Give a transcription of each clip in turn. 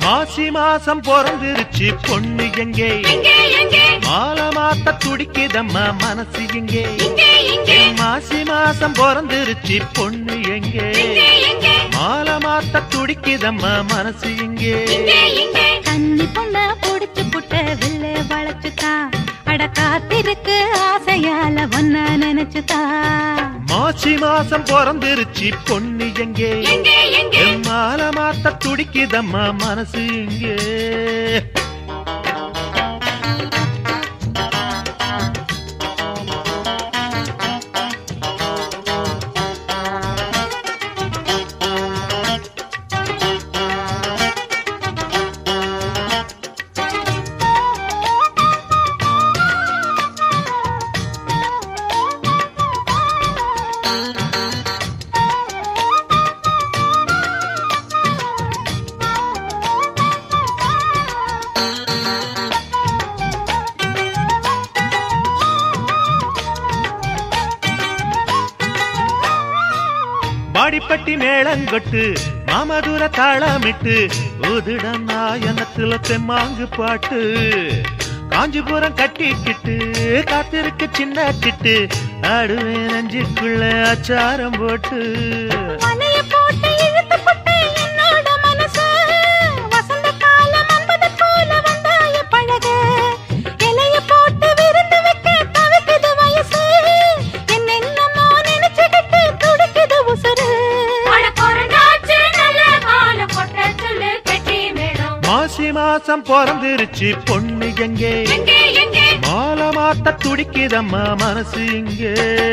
மாசி மாசம் பிறந்திருச்சு பொண்ணு எங்கே எங்கே எங்கே மாலை மாத்த துடிக்குதம்மா மனசு எங்கே இங்கே இங்கே மாசி மாசம் பிறந்திருச்சு பொண்ணு எங்கே எங்கே எங்கே மாலை மாத்த துடிக்குதம்மா மனசு எங்கே இங்கே இங்கே கன்னி பொண்ண புடிச்சு புட்ட வில்ல வளைச்சுதான் அட காத்திருக்கு ஆசையால ஒன்ன நினைச்சுதான் மாசி மாசம் பிறந்திருச்சு பொண்ணு எங்கே எங்கே எங்கே மாலை மாத்த துடிக்குதம்மா மனசு எங்கே மாடிப்பட்டி மேளங்கொட்டு மாமதுர தாளமிட்டு ஊதுட நாயனத்துல தெம்மாங்கு பாட்டு காஞ்சிபுரம் கட்டிக்கிட்டு காத்திருக்கு சின்ன சிட்டு ஆடுவேன் நஞ்சுக்குள்ள அச்சாரம் போட்டு வலைய போட்டு இழுத்து புட்டு என்னோட மனசு வசந்த காலம் அன்பது போல வந்தாய பழக இலைய போட்டு விருந்து வைக்க தவிக்குது வயசு என்னென்னமோ நினைச்சுக்கிட்டு துடிக்குது உசுறு அட பிறந்தாச்சு நல்ல காலம் கொட்ட சொல்லு கட்டி மேடம் மாசி மாசம் பிறந்திருச்சு பொண்ணு எங்கே எங்கே எங்கே மாலை மாத்த துடிக்குதம்மா மனசு இங்கே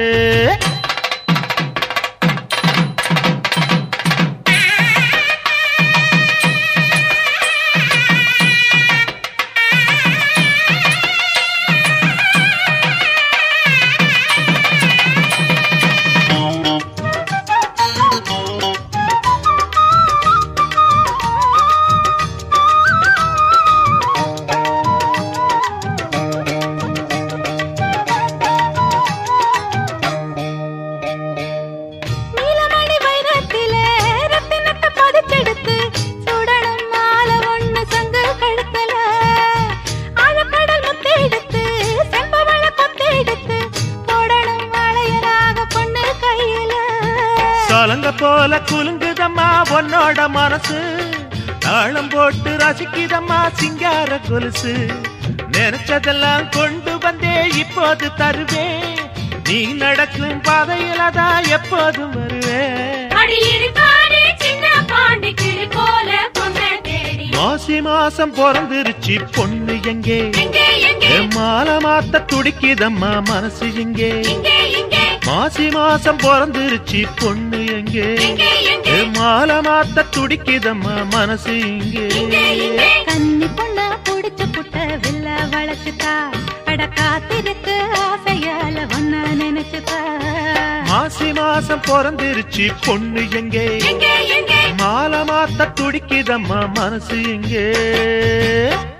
நீலமணி வைரத்திலே ரத்தினத்தை பதிச்செடுத்து சுடணும் மாலை ஒண்ணு சங்கு கழுத்துல ஆழக்கடல் முத்து எடுத்து செம்பவள கொத்து எடுத்து போடணும் வளையலாக பொண்ணு கையில சலங்க போல குலுங்குதம்மா உன்னோட மனசு தாளம் போட்டு ரசிக்குதம்மா சிங்கார கொலுசு நினைச்சதெல்லாம் கொண்டு வந்தே இப்போது தருவேன் நீ நடக்கும் பாதையில தான் எப்போதும் வருவேன் அடி இருக்கானே சின்ன பாண்டி கிளி போல பொண்ணை தேடி மாசி மாசம் பிறந்திருச்சு பொண்ணு எங்கே எங்கே எங்கே என் மாலை மாத்த துடிக்குதம்மா மனசு எங்கே இங்கே இங்கே மாசி மாசம் பிறந்திருச்சு பொண்ணு எங்கே எங்கே எங்கே என் மாலை மாத்த துடிக்குதம்மா மனசு இங்கே இங்கே இங்கே கன்னி பொண்ண புடிச்சு புட்ட வில்ல வளைச்சுதா அட காத்திருக்கு ஆசையால ஒன்ன நினைச்சுதா மாசி மாசம் பிறந்திருச்சு பொண்ணு எங்கே எங்கே எங்கே மாலை மாத்த துடிக்குதம்மா மனசு எங்கே